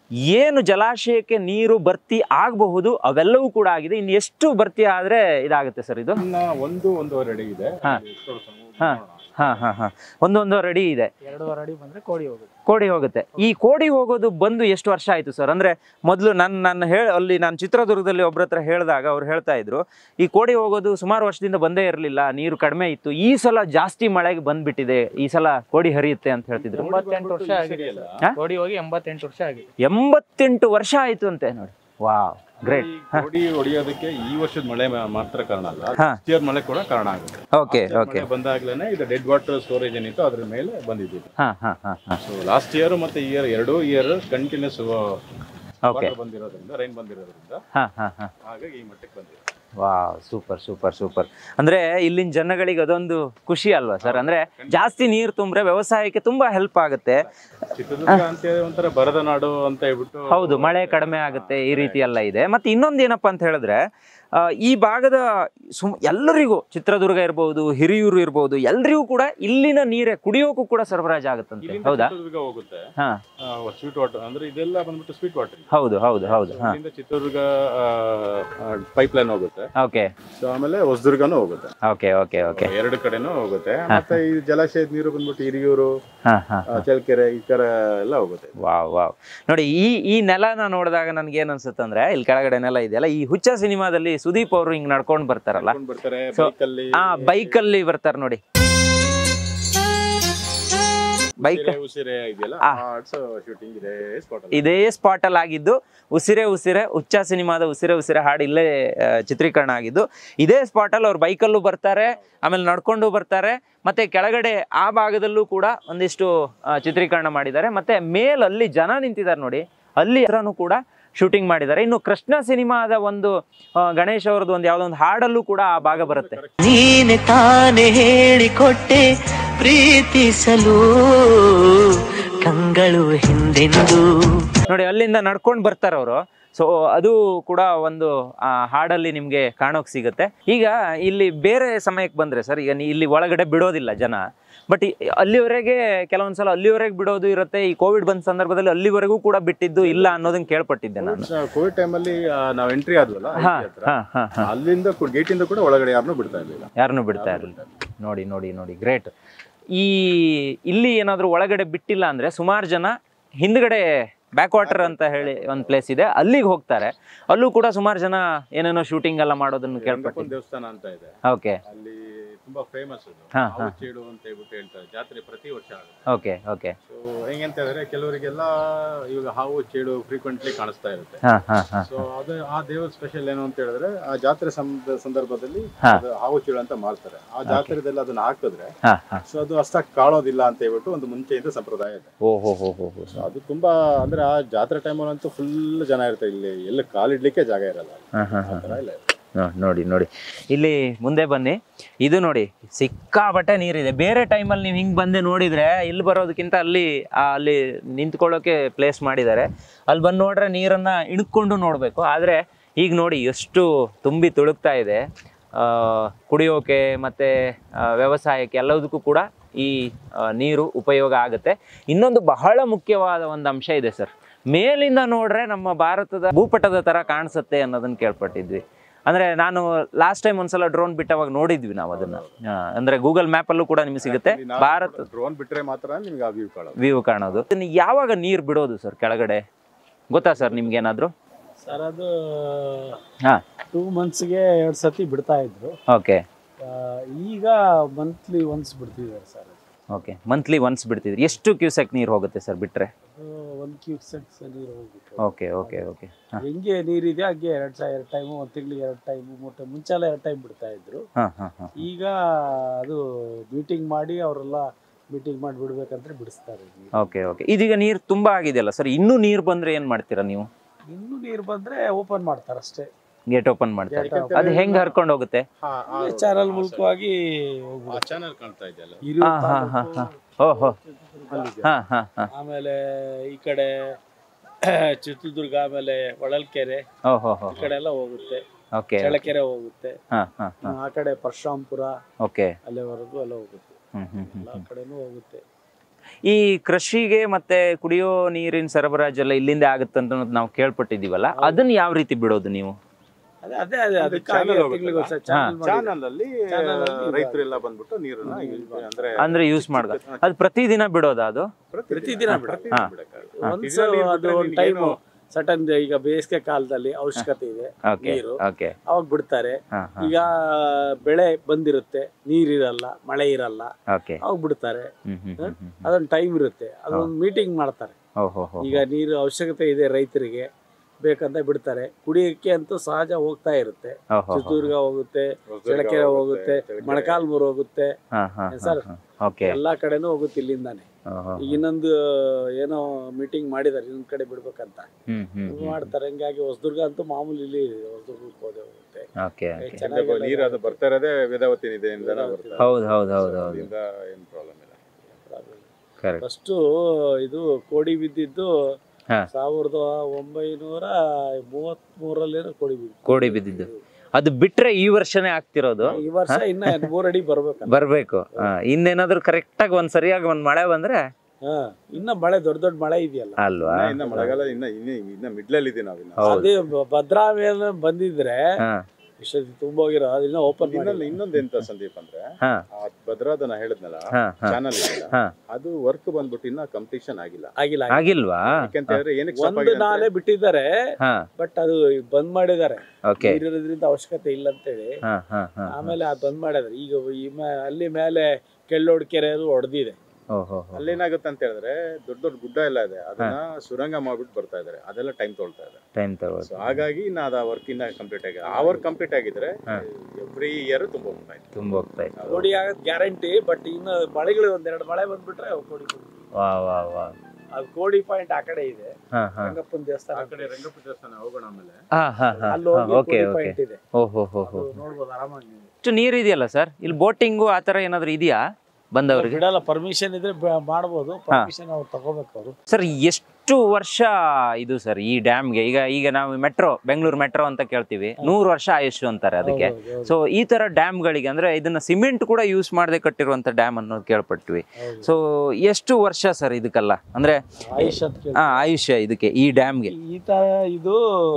ಏನು ಜಲಾಶಯಕ್ಕೆ ನೀರು ಭರ್ತಿ ಆಗಬಹುದು ಅವೆಲ್ಲವೂ ಕೂಡ ಆಗಿದೆ ಇನ್ನು ಎಷ್ಟು ಭರ್ತಿ ಆದರೆ ಇದಾಗುತ್ತೆ ಸರ್ ಇದು ಇನ್ನ ಒಂದು ಒಂದೂವರೆ ಅಡಿ ಇದೆ ಹಾ. ಹಾ. ಹಾಂ ಹಾಂ ಹಾಂ ಒಂದೊಂದು ರೆಡಿ ಇದೆ ಎರಡೂವರೆ ಅಡಿ ಬಂದ್ರೆ ಕೋಡಿ ಹೋಗುತ್ತೆ ಕೋಡಿ ಹೋಗುತ್ತೆ ಈ ಕೋಡಿ ಹೋಗೋದು ಬಂದು ಎಷ್ಟು ವರ್ಷ ಆಯಿತು ಸರ್ ಅಂದರೆ ಮೊದಲು ನನ್ನ ನನ್ನ ಹೇಳ ಅಲ್ಲಿ ನಾನು ಚಿತ್ರದುರ್ಗದಲ್ಲಿ ಒಬ್ಬರ ಹತ್ರ ಹೇಳಿದಾಗ ಅವ್ರು ಹೇಳ್ತಾ ಇದ್ರು ಈ ಕೋಡಿ ಹೋಗೋದು ಸುಮಾರು ವರ್ಷದಿಂದ ಬಂದೇ ಇರಲಿಲ್ಲ ನೀರು ಕಡಿಮೆ ಇತ್ತು ಈ ಸಲ ಜಾಸ್ತಿ ಮಳೆಗೆ ಬಂದ್ಬಿಟ್ಟಿದೆ ಈ ಸಲ ಕೋಡಿ ಹರಿಯುತ್ತೆ ಅಂತ ಹೇಳ್ತಿದ್ರು ಎಂಬತ್ತೆಂಟು ವರ್ಷ ಆಗಿದೆ ಅಲ್ಲ. ಹಾ? ಕೋಡಿ ಹೋಗಿ ಎಂಬತ್ತೆಂಟು ವರ್ಷ ಆಗಿದೆ ಎಂಬತ್ತೆಂಟು ವರ್ಷ ಆಯಿತು ಅಂತೆ ನೋಡಿ ವಾವ್ ಗ್ರೇಟ್ ಈ ಕೋಡಿ ಹೊಡಿಯೋದಕ್ಕೆ ಈ ವರ್ಷದ ಮಳೆ ಮಾ- ಮಾತ್ರ ಕಾರಣ ಅಲ್ಲ ಹಾ. Next year ಮಳೆ ಕೂಡ ಕಾರಣ ಆಗುತ್ತೆ ಓಕೆ Last year ಓಕೆ ಮಳೆ ಬಂದಾಗ್ಲೇನೆ ಇದು ಡೆಡ್ ವಾಟರ್ ಸ್ಟೋರೇಜ್ ಏನಿತ್ತು ಅದ್ರ ಮೇಲೆ ಬಂದಿದ್ದು ಹಾಂ ಹಾಂ ಹಾಂ ಹಾಂ ಸೊ ಲಾಸ್ಟ್ ಇಯರ್ ಮತ್ತೆ ಇಯರ್ ಎರಡೂ ಇಯರ್ ಕಂಟಿನ್ಯೂಸ್ ಓಕೆ ಬಂದಿರೋದ್ರಿಂದ ರೈನ್ ಬಂದಿರೋದ್ರಿಂದ ಹಾಂ ಹಾಂ ಹಾಂ ಹಾಗಾಗಿ ಈ ಮಟ್ಟಕ್ಕೆ ಬಂದಿದೆ ವಾವ್ ಸೂಪರ್ ಸೂಪರ್ ಸೂಪರ್ ಅಂದ್ರೆ ಇಲ್ಲಿನ ಜನಗಳಿಗೆ ಅದೊಂದು ಖುಷಿ ಅಲ್ವಾ ಸರ್ ಅಂದ್ರೆ ಜಾಸ್ತಿ ನೀರು ತುಂಬ್ರೆ ವ್ಯವಸಾಯಕ್ಕೆ ತುಂಬಾ ಹೆಲ್ಪ್ ಆಗುತ್ತೆ ಚಿತ್ರದುರ್ಗ ಅಂತ ಹೇಳಿ ಒಂಥರ ಬರದ ನಾಡು ಅಂತ ಹೇಳ್ಬಿಟ್ಟು ಹೌದು ಮಳೆ ಕಡಿಮೆ ಆಗುತ್ತೆ ಈ ರೀತಿ ಎಲ್ಲ ಇದೆ ಮತ್ತೆ ಇನ್ನೊಂದು ಏನಪ್ಪಾ ಅಂತ ಹೇಳಿದ್ರೆ ಆ, ಈ ಭಾಗದ ಸುಮ್ ಎಲ್ಲರಿಗೂ ಚಿತ್ರದುರ್ಗ ಇರ್ಬೋದು ಹಿರಿಯೂರು ಇರ್ಬೋದು ಎಲ್ರಿಗೂ ಕೂಡ ಇಲ್ಲಿನ ನೀರೇ ಕುಡಿಯೋಕ್ಕೂ ಕೂಡ ಸರಬರಾಜು ಆಗುತ್ತಂತೆ ಇಲ್ಲಿಂದ ಹೌದಾ ಚಿತ್ರದುರ್ಗ ಹೋಗುತ್ತೆ ಹಾ ಸ್ವೀಟ್ ವಾಟರ್ ಅಂದ್ರೆ ಇದೆಲ್ಲ ಬಂದ್ಬಿಟ್ಟು ಸ್ವೀಟ್ ವಾಟರ್ ಹೌದು ಹೌದು ಹೌದು ಹಾ ಇಲ್ಲಿಂದ Chitradurga pipeline okay so ಸೊ ಆಮೇಲೆ ಹೊಸದುರ್ಗನೂ ಹೋಗುತ್ತೆ ಓಕೆ ಓಕೆ ಓಕೆ ಎರಡು ಕಡೆನೂ ಹೋಗುತ್ತೆ ಮತ್ತೆ ಈ ಜಲಾಶಯದ ನೀರು ಬಂದ್ಬಿಟ್ಟು ಹಿರಿಯೂರು ಹಾ ಹಾ ಆ, ಚಳ್ಳಕೆರೆ ಈ ತರ ಎಲ್ಲ ಹೋಗುತ್ತೆ ವಾವ್ ವಾವ್ ನೋಡಿ ಈ ಈ ನೆಲನ ನೋಡಿದಾಗ ನನ್ಗೆ ಏನ್ ಅನ್ಸುತ್ತೆ ಅಂದ್ರೆ ಇಲ್ಲಿ ಕೆಳಗಡೆ ನೆಲ ಇದೆಯಲ್ಲ ಈ ಹುಚ್ಚ ಸಿನಿಮಾದಲ್ಲಿ ಸುದೀಪ್ ಅವರು ಹಿಂಗ್ ನಡ್ಕೊಂಡ್ ಬರ್ತಾರಲ್ಲ ಕರ್ಕೊಂಡ್ ಬರ್ತಾರೆ So, ಬೈಕಲ್ಲಿ ಆ ಬೈಕಲ್ಲಿ ಬರ್ತಾರೆ ನೋಡಿ ಬೈಕ್ ಉಸಿರೆ ಉಸಿರೆ ಇದೆಯಲ್ಲ ಆ. ಶೂಟಿಂಗ್ ಇದೆ ಸ್ಪಾಟ್ ಇದೇ ಸ್ಪಾಟ್ ಅಲ್ಲಿ ಆಗಿದ್ದು ಉಸಿರೆ ಉಸಿರೆ ಉಚ್ಚ ಸಿನಿಮಾದ ಉಸಿರೆ ಉಸಿರೆ ಹಾಡು ಇಲ್ಲೇ ಆ, ಚಿತ್ರೀಕರಣ ಆಗಿದ್ದು ಇದೇ ಸ್ಪಾಟ್ ಅಲ್ಲಿ ಅವ್ರು ಬೈಕಲ್ಲೂ ಬರ್ತಾರೆ ಆಮೇಲೆ ನಡ್ಕೊಂಡು ಬರ್ತಾರೆ ಮತ್ತೆ ಕೆಳಗಡೆ ಆ ಭಾಗದಲ್ಲೂ ಕೂಡ ಒಂದಿಷ್ಟು ಆ, ಚಿತ್ರೀಕರಣ ಮಾಡಿದ್ದಾರೆ ಮತ್ತೆ ಮೇಲ್ ಅಲ್ಲಿ ಜನ ನಿಂತಿದ್ದಾರೆ ನೋಡಿ ಅಲ್ಲಿ ಹತ್ರನೂ ಕೂಡ ಶೂಟಿಂಗ್ ಮಾಡಿದ್ದಾರೆ ಇನ್ನು ಕೃಷ್ಣ ಸಿನಿಮಾದ ಒಂದು ಆ, ಗಣೇಶ್ ಅವ್ರದ್ದು ಒಂದು ಯಾವುದೋ ಒಂದು ಹಾಡಲ್ಲೂ ಕೂಡ ಆ ಭಾಗ ಬರುತ್ತೆ ನೀನೆ ತಾನೆ ಹೇಳಿಕೊಟ್ಟೆ ಪ್ರೀತಿಸಲು ಕಂಗಳು ಹಿಂದೆಂದು ನೋಡಿ ಅಲ್ಲಿಂದ ನಡ್ಕೊಂಡು ಬರ್ತಾರೆ ಅವರು ಸೊ ಅದು ಕೂಡ ಒಂದು ಆ, ಹಾಡಲ್ಲಿ ನಿಮಗೆ ಕಾಣೋಕೆ ಸಿಗುತ್ತೆ ಈಗ ಇಲ್ಲಿ ಬೇರೆ ಸಮಯಕ್ಕೆ ಬಂದರೆ ಸರ್ ಈಗ ನೀ- ಇಲ್ಲಿ ಒಳಗಡೆ ಬಿಡೋದಿಲ್ಲ ಜನ ಬಟ್ ಅಲ್ಲಿವರೆಗೆ ಕೆಲವೊಂದ್ಸಲ ಅಲ್ಲಿವರೆಗೆ ಬಿಡೋದು ಇರುತ್ತೆ ಈ ಕೋವಿಡ್ ಬಂದ ಸಂದರ್ಭದಲ್ಲಿ ಅಲ್ಲಿವರೆಗೂ ಕೂಡ ಬಿಟ್ಟಿದ್ದು ಇಲ್ಲ ಅನ್ನೋದನ್ನ ಕೇಳ್ಪಟ್ಟಿದ್ದೆ ನಾನು ಕೋವಿಡ್ ಟೈಮಲ್ಲಿ ನಾವು ಎಂಟ್ರಿ ಆದ್ವಲ್ಲ ಹಾ IC ಹತ್ರ, ಹಾ ಹಾ ಹಾ ಅಲ್ಲಿಂದ ಗೇಟ್ ಇಂದ ಕೂಡ ಒಳಗಡೆ ಯಾರನ್ನೂ ಬಿಡ್ತಾ ಇರ್ಲಿಲ್ಲ ಯಾರನ್ನೂ ಬಿಡ್ತಾ ಇರಲಿಲ್ಲ ನೋಡಿ ನೋಡಿ ನೋಡಿ ಗ್ರೇಟ್ ಈ ಇಲ್ಲಿ ಏನಾದರೂ ಒಳಗಡೆ ಬಿಟ್ಟಿಲ್ಲ ಅಂದರೆ ಸುಮಾರು ಜನ ಹಿಂದ್ಗಡೆ ಬ್ಯಾಕ್ ವಾಟರ್ ಅಂತ ಹೇಳಿ ಒಂದು ಪ್ಲೇಸ್ ಇದೆ ಅಲ್ಲಿಗೆ ಹೋಗ್ತಾರೆ ಅಲ್ಲೂ ಕೂಡ ಸುಮಾರು ಜನ ಏನೇನೋ ಶೂಟಿಂಗ್ ಎಲ್ಲ ಮಾಡೋದನ್ನು ರಂಗಪ್ಪನ ಕೇಳ್ಪಟ್ಟಿದ್ದೆ ದೇವಸ್ಥಾನ ಅಂತ ಇದೆ ಓಕೆ ಅಲ್ಲಿ ತುಂಬಾ ಫೇಮಸ್ ಅದು ಹಾ, ಹಾವು ಹಾ. ಚೇಡು ಅಂತ ಹೇಳ್ಬಿಟ್ಟು ಹೇಳ್ತಾರೆ ಜಾತ್ರೆ ಪ್ರತಿ ವರ್ಷ ಆಗುತ್ತೆ ಓಕೆ ಓಕೆ ಸೊ ಹೆಂಗಂತ ಹೇಳಿದ್ರೆ ಕೆಲವರಿಗೆಲ್ಲ ಇವಾಗ ಹಾವು ಚೇಡು ಫ್ರೀಕ್ವೆಂಟ್ಲಿ ಕಾಣಿಸ್ತಾ ಇರುತ್ತೆ ಹಾಂ ಹಾಂ ಹಾಂ ಸೊ ಅದು ಆ ದೇವರ ಸ್ಪೆಷಲ್ ಏನು ಅಂತ ಹೇಳಿದ್ರೆ ಆ ಜಾತ್ರೆ ಸಂದ- ಸಂದರ್ಭದಲ್ಲಿ ಹಾ. ಅದು ಹಾವು ಚೇಳು ಅಂತ ಮಾಡ್ತಾರೆ ಆ ಜಾತ್ರೆದಲ್ಲಿ ಅದನ್ನ ಹಾಕಿದ್ರೆ ಹಾಂ ಹಾಂ ಸೊ ಅದು ಅಷ್ಟಾಗಿ ಕಾಣೋದಿಲ್ಲ ಅಂತ ಹೇಳ್ಬಿಟ್ಟು ಒಂದು ಮುಂಚೆಯಿಂದ ಸಂಪ್ರದಾಯ ಇದೆ ಓ ಹೋ ಹೋ ಹೋ ಹೋ ಸೊ ಅದು ತುಂಬಾ ಅಂದ್ರೆ ಆ ಜಾತ್ರೆ ಟೈಮಲ್ಲಂತೂ ಫುಲ್ ಜನ ಇರ್ತಾರೆ ಇಲ್ಲಿ ಎಲ್ಲ ಕಾಲಿಡ್ಲಿಕ್ಕೆ ಜಾಗ ಇರಲ್ಲ ಹಾಂ ಹಾಂ ಆ ಹಾಂ ಥರ ಇಲ್ಲ ನೋ- ನೋಡಿ ನೋಡಿ ಇಲ್ಲಿ ಮುಂದೆ ಬನ್ನಿ ಇದು ನೋಡಿ ಸಿಕ್ಕಾಬಟ್ಟೆ ನೀರಿದೆ ಬೇರೆ ಟೈಮಲ್ಲಿ ನೀವು ಹಿಂಗೆ ಬಂದೆ ನೋಡಿದರೆ ಇಲ್ಲಿ ಬರೋದಕ್ಕಿಂತ ಅಲ್ಲಿ ಆ ಅಲ್ಲಿ ನಿಂತ್ಕೊಳ್ಳೋಕೆ ಪ್ಲೇಸ್ ಮಾಡಿದ್ದಾರೆ ಅಲ್ಲಿ ಬಂದು ನೋಡ್ರೆ ನೀರನ್ನು ಇಣುಕೊಂಡು ನೋಡಬೇಕು ಆದರೆ ಈಗ ನೋಡಿ ಎಷ್ಟು ತುಂಬಿ ತುಳುಕ್ತಾ ಇದೆ ಆ, ಕುಡಿಯೋಕೆ ಮತ್ತು ವ್ಯವಸಾಯಕ್ಕೆ ಎಲ್ಲದಕ್ಕೂ ಕೂಡ ಈ ಆ, ನೀರು ಉಪಯೋಗ ಆಗುತ್ತೆ ಇನ್ನೊಂದು ಬಹಳ ಮುಖ್ಯವಾದ ಒಂದು ಅಂಶ ಇದೆ ಸರ್ ಮೇಲಿಂದ ನೋಡ್ರೆ ನಮ್ಮ ಭಾರತದ ಭೂಪಟದ ಥರ ಕಾಣಿಸುತ್ತೆ ಅನ್ನೋದನ್ನ ಕೇಳ್ಪಟ್ಟಿದ್ವಿ ಅಂದ್ರೆ ನಾನು ಲಾಸ್ಟ್ ಟೈಮ್ ಒಂದ್ಸಲ ಡ್ರೋನ್ ಬಿಟ್ಟವಾಗ ನೋಡಿದ್ವಿ ನಾವು ಅದನ್ನ ಆ, ಅಂದ್ರೆ ಗೂಗಲ್ ಮ್ಯಾಪ್ ಅಲ್ಲೂ ಕೂಡ ನಿಮಗೆ ಸಿಗುತ್ತೆ ಭಾರತ ಡ್ರೋನ್ ಬಿಟ್ರೆ ಮಾತ್ರ ನಿಮ್ಗೆ ಆ ವ್ಯೂ ಕಾಣೋದು ವ್ಯೂ ಕಾಣೋದು ಇದನ್ನ ಯಾವಾಗ ನೀರು ಬಿಡೋದು ಸರ್ ಕೆಳಗಡೆ ಗೊತ್ತಾ ಸರ್ ನಿಮ್ಗೆ ಏನಾದ್ರು ಸರ್ ಅದು ಹಾ ಟೂ ಮಂತ್ಸ್ಗೆ ಎರಡು ಸತಿ ಬಿಡ್ತಾ ಇದ್ರು ಓಕೆ ಆ, ಈಗ ಮಂತ್ಲಿ ಒನ್ಸ್ ಬಿಡ್ತಿದ್ದಾರೆ ಸರ್ ಓಕೆ ಮಂತ್ಲಿ ಒನ್ಸ್ ಬಿಡ್ತಿದ್ರಿ ಎಷ್ಟು ಕ್ಯೂಸೆಕ್ ನೀರು ಹೋಗುತ್ತೆ ಸರ್ ಬಿಟ್ರೆ ಒಂದು ಕ್ಯೂಸೆಕ್ಸ್ ನೀರು ಹೋಗ್ಬಿಟ್ಟು ಓಕೆ ಓಕೆ ಓಕೆ ಹೆಂಗೆ ನೀರಿದೆ ಹಂಗೆ ಎರಡು ಸಾವಿರ ಎರಡು ಟೈಮು ಒಂದು ತಿಂಗಳಿಗೆ ಎರಡು ಟೈಮು ಮೂರು ಟೈಮ್ ಮುಂಚೆ ಎಲ್ಲ ಎರಡು ಟೈಮ್ ಬಿಡ್ತಾ ಇದ್ರು ಹಾಂ ಹಾಂ ಹಾಂ ಈಗ ಅದು ಮೀಟಿಂಗ್ ಮಾಡಿ ಅವರೆಲ್ಲ ಮೀಟಿಂಗ್ ಮಾಡಿ ಬಿಡ್ಬೇಕಂದ್ರೆ ಬಿಡಿಸ್ತಾರೆ ನೀರು. ಓಕೆ ಓಕೆ ಇದೀಗ ನೀರು ತುಂಬಾ ಆಗಿದೆಯಲ್ಲ ಸರ್ ಇನ್ನೂ ನೀರು ಬಂದ್ರೆ ಏನ್ ಮಾಡ್ತೀರಾ ನೀವು ಇನ್ನು ನೀರು ಬಂದ್ರೆ ಓಪನ್ ಮಾಡ್ತಾರೆ ಅಷ್ಟೇ ಗೇಟ್ ಓಪನ್ ಮಾಡ್ತಾರೆ Gate ಅದು ಹೆಂಗ್ ಹರ್ಕೊಂಡು ಹೋಗುತ್ತೆ ಚಾನಲ್ ಮೂಲಕವಾಗಿ ಆ ಚಾನಲ್ ಕಾಣ್ತಾ ಇದೆಯಲ್ಲ ಹಿರಿಯೂರು ಹಾ ಹಾ ಹಾ ತಾಲೂಕು, ಹಾ ಓಹೋ ಅಲ್ಲಿದೆ. ಹಾ ಹಾ ಹಾ ಆಮೇಲೆ ಈ ಕಡೆ ಚಿತ್ರದುರ್ಗ ಆಮೇಲೆ ಹೊಳಲ್ಕೆರೆ ಓಹೋ ಹೋ ಈ ಕಡೆ ಎಲ್ಲ ಹೋಗುತ್ತೆ ಓಕೆ ಚಳ್ಳಕೆರೆ ಹೋಗುತ್ತೆ ಹಾ ಹಾ ಹಾ ಆ ಕಡೆ ಪರಶುರಾಂಪುರ ಓಕೆ ಅಲ್ಲಿವರೆಗೂ ಎಲ್ಲ ಹೋಗುತ್ತೆ ಹ್ಮ್ ಹ್ಮ್ ಹ್ಮ್ ಎಲ್ಲ ಕಡೆನೂ ಹೋಗುತ್ತೆ ಈ ಕೃಷಿಗೆ ಮತ್ತೆ ಕುಡಿಯೋ ನೀರಿನ ಸರಬರಾಜು ಎಲ್ಲ ಇಲ್ಲಿಂದ ಆಗುತ್ತೆ ಅಂತ ಅನ್ನೋದು ನಾವು ಕೇಳ್ಪಟ್ಟಿದೀವಲ್ಲ ಅದನ್ನ ಯಾವ ರೀತಿ ಬಿಡೋದು ನೀವು ಅದೇ ಅದೇ ಅದೇ ಅದಕ್ಕಾಗಿ channel ಹೋಗುತ್ತಲ್ಲ? ತಿಂಗ್ಳಿಗೆ ಒಂದ್ಸಲ ಹಾ. channel ಮಾಡಿದ್ದಾರೆ. ಚಾನಲ್ ಅಲ್ಲಿ Channel ಅಲ್ಲಿ ರೈತರೆಲ್ಲ ಬಂದ್ಬಿಟ್ಟು ನೀರನ್ನ use- ಅಂದ್ರೆ ಅಂದ್ರೆ ಯೂಸ್ ಮಾಡ್ದ ಅದು ಪ್ರತಿದಿನ ಬಿಡೋದಾ ಅದು ಪ್ರತಿದಿನ ಬಿಡ ಪ್ರತಿದಿನ ಹಾ. ಬಿಡಕ್ಕಾಗಲ್ಲ. ಒಂದ್ಸ ಇದರಲ್ಲಿ ಅದು ಬಿಟ್ರೆ ಒಂದು ನಿನ್ಗೆ ಟೈಮ್ ಏನು ಸಟನ್ ಈಗ ಬೇಸಿಗೆ ಕಾಲದಲ್ಲಿ ಅವಶ್ಯಕತೆ ಇದೆ ಓಕೆ ನೀರು ಓಕೆ ಅವಾಗ ಬಿಡ್ತಾರೆ ಹಾ ಹಾ ಈಗ ಬೆಳೆ ಬಂದಿರುತ್ತೆ ನೀರಿರಲ್ಲ ಮಳೆ ಇರಲ್ಲ ಓಕೆ ಅವಾಗ ಬಿಡ್ತಾರೆ ಹ್ಮ್ ಹ್ಮ್ ಹ್ಮ್ ಹ್ಮ್ ಅದೊಂದು ಟೈಮ್ ಇರುತ್ತೆ ಅದೊಂದು ಮೀಟಿಂಗ್ ಮಾಡ್ತಾರೆ ಓಹೋ ಹೋ ಈಗ ನೀರು ಅವಶ್ಯಕತೆ ಇದೆ ರೈತರಿಗೆ ಬೇಕಂತ ಬಿಡ್ತಾರೆ ಕುಡಿಯಕ್ಕೆ ಅಂತೂ ಸಹಜ ಹೋಗ್ತಾ ಇರುತ್ತೆ ಓಹೋ ಚಿತ್ರದುರ್ಗ ಹೋಗುತ್ತೆ ಹೊಸದುರ್ಗ ಚಳ್ಳಕೆರೆ ಹೋಗುತ್ತೆ ಚಳ್ಳಕೆರೆ. ಮೊಳಕಾಲ್ಮೂರು ಹೋಗುತ್ತೆ ಹಾ ಹಾ ಸರ್. ಓಕೆ ಎಲ್ಲಾ ಕಡೆನೂ ಹೋಗುತ್ತೆ ಇಲ್ಲಿಂದಾನೆ ಈಗ ಇನ್ನೊಂದು ಏನೋ ಮೀಟಿಂಗ್ ಮಾಡಿದ್ದಾರೆ ಇನ್ನೊಂದ್ ಕಡೆ ಬಿಡ್ಬೇಕಂತ ಹ್ಮ್ ಹ್ಮ್ ಮಾಡ್ತಾರೆ ಹಂಗಾಗಿ ಹೊಸದುರ್ಗ ಅಂತೂ ಮಾಮೂಲಿ ಇಲ್ಲಿ ಹೊಸದುರ್ಗಕ್ಕೆ ಹೋದೆ ಹೋಗುತ್ತೆ ಓಕೆ ಏ, ಓಕೆ ಚೆನ್ನಾಗೆಲ್ಲ ನೀರು ಅದು ಬರ್ತಾ ಇರೋದೇ ವೇದಾವತಿ ನಿಧಿಯಿಂದ ಬರ್ತಾರೆ ಹೌದು ಹೌದು ಹೌದು ಹೌದು ಅದರಿಂದ ಏನು ಪ್ರಾಬ್ಲಮ್ ಇಲ್ಲ ಕರೆಕ್ಟ್ ಫಸ್ಟು ಇದು ಕೋಡಿ ಬಿದ್ದಿದ್ದು ಹಾ. ಸಾವಿರದ ಒಂಬೈನೂರ ಮೂವತ್ತ್ ಮೂರಲ್ಲೇನೋ ಕೋಡಿ ಬಿದ್ದು ಕೋಡಿ ಬಿದ್ದಿದ್ದು ಅದು ಬಿಟ್ರೆ ಈ ವರ್ಷನೇ ಆಗ್ತಿರೋದು ಈ ವರ್ಷ ಇನ್ನ ಮೂರಡಿ ಬರ್ಬೇಕಂತ ಬರ್ಬೇಕು ಹಾ, ಇನ್ನೇನಾದ್ರೂ ಕರೆಕ್ಟಾಗಿ ಒಂದ್ ಸರಿಯಾಗಿ ಒಂದ್ ಮಳೆ ಬಂದ್ರೆ ಹಾ ಇನ್ನ ಮಳೆ ದೊಡ್ಡ ದೊಡ್ಡ ಮಳೆ ಇದೆಯಲ್ಲ ಅಲ್ವಾ ಇನ್ನ- ಇನ್ನ ಮಳೆಗಾಲ ಇನ್ನ ಇನ್ನ ಇನ್ನ ಮಿಡ್ಲಲ್ಲಿ ಇದೀವಿ ನಾವು ಇನ್ನ ಹೌದು ಅದೇ ಬ- ಭದ್ರಾ ಮೇಲೆ ಬಂದಿದ್ರೆ ಹಾ ಇಷ್ಟೊತ್ತಿ ತುಂಬ ಹೋಗಿರೋ ಅದನ್ನ ಓಪನ್ ಇನ್ನೊಂದು ಮಾಡಿ ಇನ್ನೊಂದು ಎಂತ ಸಂದೀಪ್ ಅಂದ್ರೆ ಹಾ ಆ ಭದ್ರಾದ ನಾ ಹೇಳಿದ್ನಲ್ಲ ಹಾ ಹಾ ಚಾನಲ್ ಇದೆಯಲ್ಲ ಹಾ. ಅದು ವರ್ಕ್ ಬಂದ್ಬಿಟ್ಟು ಇನ್ನ ಕಂಪ್ಲೀಷನ್ ಆಗಿಲ್ಲ ಆಗಿಲ್ಲ ಆಗಿಲ್ಲ. ಆಗಿಲ್ವಾ ಯಾಕಂತ ಹೇಳಿದ್ರೆ ಏನಕ್ಕೆ stop ಒಂದು ಆಗಿದೆ ಅಂದ್ರೆ- ನಾಲೆ ಬಿಟ್ಟಿದ್ದಾರೆ ಹಾ ಬಟ್ ಅದು ಬಂದ್ ಮಾಡಿದ್ದಾರೆ ಓಕೆ ನೀರಿರೋದ್ರಿಂದ ಅವಶ್ಯಕತೆ ಇಲ್ಲ ಅಂತೇಳಿ ಹಾ ಹಾ ಹಾ ಆಮೇಲೆ ಅದು ಬಂದ್ ಮಾಡಿದ್ದಾರೆ ಈಗ ಈ ಮೇ- ಅಲ್ಲಿ ಮೇಲೆ ಕೆಳ್ಳೋಡ್ ಕೆರೆ ಅದು ಹೊಡೆದಿದೆ ಓಹೋ ಅಲ್ಲೇನಾಗುತ್ತೆ ಅಂತ ಹೇಳಿದ್ರೆ ದೊಡ್ಡ ದೊಡ್ಡ ಗುಡ್ಡ ಎಲ್ಲ ಇದೆ ಅದನ್ನ ಸುರಂಗ ಮಾಡ್ಬಿಟ್ಟು ಬರ್ತಾ ಇದಾರೆ ಅದೆಲ್ಲ ಟೈಮ್ ತೊಗೊಳ್ತಾ ಇದೆ ಟೈಮ್ ತಗೋದು ಸೊ ಹಾಗಾಗಿ ಇನ್ನ ಅದು ವರ್ಕ್ ಇನ್ನ ಕಂಪ್ಲೀಟ್ ಆಗಿದೆ ಆ ವರ್ಕ್ ಕಂಪ್ಲೀಟ್ ಆಗಿದ್ರೆ ಹಾ. ಎವ್ರಿ ಇಯರ್ ತುಂಬ ಹೋಗ್ತಾ ಇತ್ತು ತುಂಬ ಹೋಗ್ತಾ ಇತ್ತು ಕೋಡಿ ಆಗೋದು ಗ್ಯಾರಂಟಿ ಬಟ್ ಇನ್ನು ಮಳೆಗಳು ಒಂದೆರಡು ಮಳೆ ಬಂದ್ಬಿಟ್ರೆ ಅವು ಕೋಡಿ ಕೊಡ್ತೀವಿ. ವಾ ವಾ ವಾ ಅದು ಕೋಡಿ ಪಾಯಿಂಟ್ ಆ ಕಡೆ ಇದೆ ಹಾ ಹಾ ರಂಗಪ್ಪನ ದೇವಸ್ಥಾನ ಆ ಕಡೆ ರಂಗಪ್ಪ ದೇವಸ್ಥಾನ ಹೋಗೋಣ ಆಮೇಲೆ ಹಾ ಹಾ ಹಾ ಅಲ್ಲಿ ಹೋಗಿ ಓಕೆ ಕೋಡಿ ಓಕೆ ಪಾಯಿಂಟ್ ಇದೆ ಓಹೋ ಹೋ ಹೋ ಅದು ನೋಡ್ಬೋದು ಆರಾಮಾಗಿ ನೀವು. ಇಷ್ಟು ನೀರು ಇದೆಯಲ್ಲ ಸರ್ ಇಲ್ಲಿ ಬೋಟಿಂಗು ಆ ಥರ ಏನಾದರೂ ಇದೆಯಾ ಬಂದವರಿಗೆ ಬಿಡಲ್ಲ ಪರ್ಮಿಷನ್ ಇದ್ರೆ ಬ- ಮಾಡ್ಬೋದು ಪರ್ಮಿಷನ್ ಅವ್ರು ತಗೋಬೇಕು ಅವರು ಸರ್ ಎಷ್ಟು ವರ್ಷ ಇದು ಸರ್ ಈ ಡ್ಯಾಮ್ಗೆ ಈಗ ಈಗ ನಾವು ಮೆಟ್ರೋ ಬೆಂಗಳೂರು ಮೆಟ್ರೋ ಅಂತ ಕೇಳ್ತೀವಿ ನೂರು ವರ್ಷ ಆಯುಷ್ ಅಂತಾರೆ ಅದಕ್ಕೆ ಸೊ ಈ ತರ ಡ್ಯಾಮ್ಗಳಿಗೆ ಅಂದ್ರೆ ಇದನ್ನ ಸಿಮೆಂಟ್ ಕೂಡ ಯೂಸ್ ಮಾಡದೆ ಕಟ್ಟಿರುವಂತ ಡ್ಯಾಮ್ ಅನ್ನೋದು ಕೇಳ್ಪಟ್ವಿ ಸೊ ಎಷ್ಟು ವರ್ಷ ಸರ್ ಇದಕ್ಕೆಲ್ಲ ಅಂದ್ರೆ ಆಯುಷ್ ಅಂತ ಕೇಳಿ ಆ, ಆಯುಷ್ಯ ಇದಕ್ಕೆ ಈ ಡ್ಯಾಮ್ಗೆ ಈ ತರ ಇದು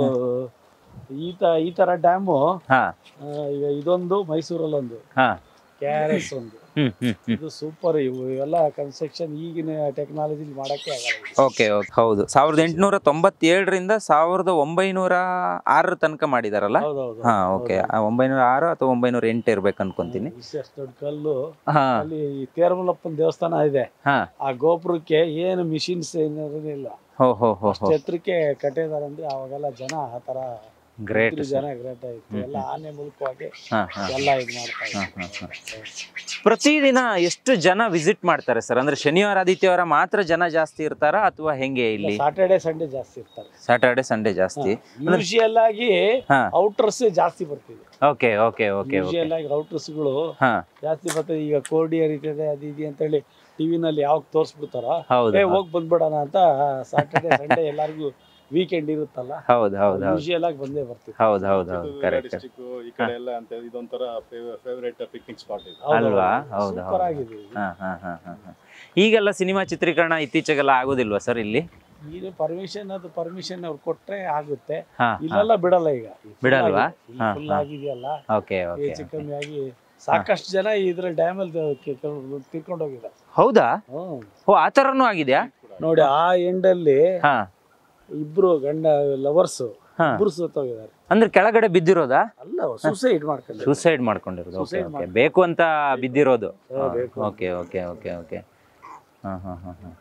ಈ ತ ಈ ತರ ಡ್ಯಾಮು ಹಾ ಈಗ ಇದೊಂದು ಮೈಸೂರಲ್ಲೊಂದು ಹಾ ಕೆ ಆರ್ ಎಸ್ ಒಂದು ಹ್ಮ್ ಹ್ಮ್ ಹ್ಮ್ ಇದು ಸೂಪರ್ ಇವು ಇವೆಲ್ಲ ಕನ್ಸ್ಟ್ರಕ್ಷನ್ ಈಗಿನ ಟೆಕ್ನಾಲಜಿ ಮಾಡಕ್ಕೆ ಆಗಲ್ಲ ಇವು. ಓಕೆ ಓಕೆ ಹೌದು ಸಾವಿರದ ಎಂಟುನೂರ ತೊಂಬತ್ತೇಳರಿಂದ ಸಾವಿರದ ಒಂಬೈನೂರ ಆರರ ತನಕ ಮಾಡಿದಾರಲ್ಲ ಹೌದೌದು ಹಾ ಓಕೆ ಒಂಬೈನೂರ ಆರು ಅಥವಾ ಒಂಬೈನೂರ ಎಂಟು ಇರ್ಬೇಕು ಅನ್ಕೊಂತೀನಿ ಇಷ್ಟು ದೊಡ್ಡ ಕಲ್ಲು ಹಾ ಅಲ್ಲಿ ತೇರಮಲ್ಲಪ್ಪನ ದೇವಸ್ಥಾನ ಇದೆ ಹಾ ಆ ಗೋಪುರಕ್ಕೆ ಏನು ಮಿಷಿನ್ಸ್ ಏನಿಲ್ಲ ಹೋ ಹೋ ಹೋ ಹೋ ಛತ್ರಕ್ಕೆ ಕಟ್ಟಿದಾರೆ ಅಂದ್ರೆ ಅವಾಗೆಲ್ಲ ಜನ ಆ ತರ ಗ್ರೇಟ್ ಇದ್ರು ಜನ ಗ್ರೇಟ್ ಆಯ್ತು ಎಲ್ಲ ಆನೆ ಮೂಲಕವಾಗಿ ಹಾ ಹಾ ಎಲ್ಲ ಇದು ಮಾಡ್ತಾ ಇದ್ರು. ಪ್ರತಿದಿನ ಎಷ್ಟು ಜನ ವಿಸಿಟ್ ಮಾಡ್ತಾರೆ ಸರ್ ಅಂದ್ರೆ ಶನಿವಾರ ಆದಿತ್ಯವಾರ ಮಾತ್ರ ಜನ ಜಾಸ್ತಿ ಇರ್ತಾರ ಅಥವಾ ಹೆಂಗೆ ಇಲ್ಲಿ ಸಾಟರ್ಡೆ ಸಂಡೇ ಜಾಸ್ತಿ ಇರ್ತಾರೆ ಸ್ಯಾಟರ್ಡೆ ಸಂಡೇ ಜಾಸ್ತಿ ಯೂಶಿಯಲ್ ಆಗಿ ಹಾ ಔಟರ್ಸ್ ಜಾಸ್ತಿ ಬರ್ತಿದೆ okay okay okay okay usual ಆಗಿ ಔಟರ್ಸ್ಗಳು ಹಾ ಜಾಸ್ತಿ ಬರ್ತದೆ ಈಗ ಕೋಡಿ ಹರಿತದೆ ಅದು ಇದು ಅಂತೇಳಿ ಟಿವಿನಲ್ಲಿ ಯಾವಾಗ ತೋರಿಸ್ಬಿಡ್ತಾರ ಹೌದು ಏ ಹೋಗಿ ಬಂದ್ಬಿಡೋಣ ಅಂತ ಸಾಟರ್ಡೆ ಸಂಡೇ ಎಲ್ಲರಿಗೂ ವೀಕೆಂಡ್ ಇರುತ್ತಲ್ಲ ಹೌದು ಹೌದು ಹೌದು ಯೂಶಿಯಲ್ ಆಗಿ ಬಂದೇ ಬರ್ತೀವಿ ಹೌದು ಹೌದು ಹೌದು ಚಿತ್ರದುರ್ಗ ಕರೆಕ್ಟ್ ಡಿಸ್ಟಿಕ್ ಈ ಕಡೆ ಎಲ್ಲ ಅಂತ ಇದೊಂಥರ ಫೇವರೇಟ್ ಪಿಕ್ನಿಕ್ ಸ್ಪಾಟ್ ಇದೆ ಅಲ್ವಾ? ಹೌದು, ಸೂಪರ್ ಹೌದು. ಆಗಿದೆ ಇದು. ಹಾ ಹಾ ಹಾ ಹಾ ಹಾ. ಈಗೆಲ್ಲ ಸಿನಿಮಾ ಚಿತ್ರೀಕರಣ ಇತ್ತೀಚೆಗೆಲ್ಲ ಆಗೋದಿಲ್ವಾ ಸರ್ ಇಲ್ಲಿ ಈಗ ಪರ್ಮಿಷನ್ ಅದು ಪರ್ಮಿಷನ್ ಅವ್ರು ಕೊಟ್ರೆ ಆಗುತ್ತೆ ಹಾ ಇಲ್ಲೆಲ್ಲ ಬಿಡಲ್ಲ ಈಗ ಬಿಡಲ್ವಾ? ಹಾ, ಫುಲ್ ಹಾ. ಆಗಿದೆಯಲ್ಲ ಓಕೆ ಓಕೆ ಹೆಚ್ಚು ಕಮ್ಮಿ ಆಗಿ ಸಾಕಷ್ಟು ಜನ ಇದ್ರ ಡ್ಯಾಮಲ್ಲಿ ತಿರ್ಕೊಂಡು ಹೋಗಿದ್ದಾರೆ ಹೌದಾ ಹ್ಮ್. ಓ ಆ ಥರನೂ ಆಗಿದೆಯಾ ನೋಡಿ ಆ ಎಂಡಲ್ಲಿ ಹಾ ಇಬ್ರು ಗಂಡ ಲವರ್ಸ್ ಹಾ ಇಬ್ರು ಸತ್ತೋಗಿದ್ದಾರೆ ಅಂದ್ರೆ ಕೆಳಗಡೆ ಬಿದ್ದಿರೋದಾ ಅಲ್ಲ ಸೂಸೈಡ್ ಮಾಡ್ಕೊಂಡು ಸೂಸೈಡ್ ಮಾಡ್ಕೊಂಡಿರೋದು ಓಕೆ Suicide ಓಕೆ ಬೇಕು ಅಂತ ಬಿದ್ದಿರೋದು ಹಾ, ಬೇಕು ಅಂತ. ಓಕೆ ಓಕೆ ಓಕೆ ಓಕೆ ಹಾಂ ಹಾಂ ಹಾಂ ಹಾಂ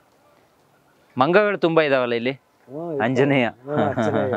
ಮಂಗಗಳು ತುಂಬಾ ಇದಾವಲ್ಲ ಇಲ್ಲಿ ಹ್ಮ್, ಆಂಜನೇಯ ಹ್ಮ್, ಆಂಜನೇಯ.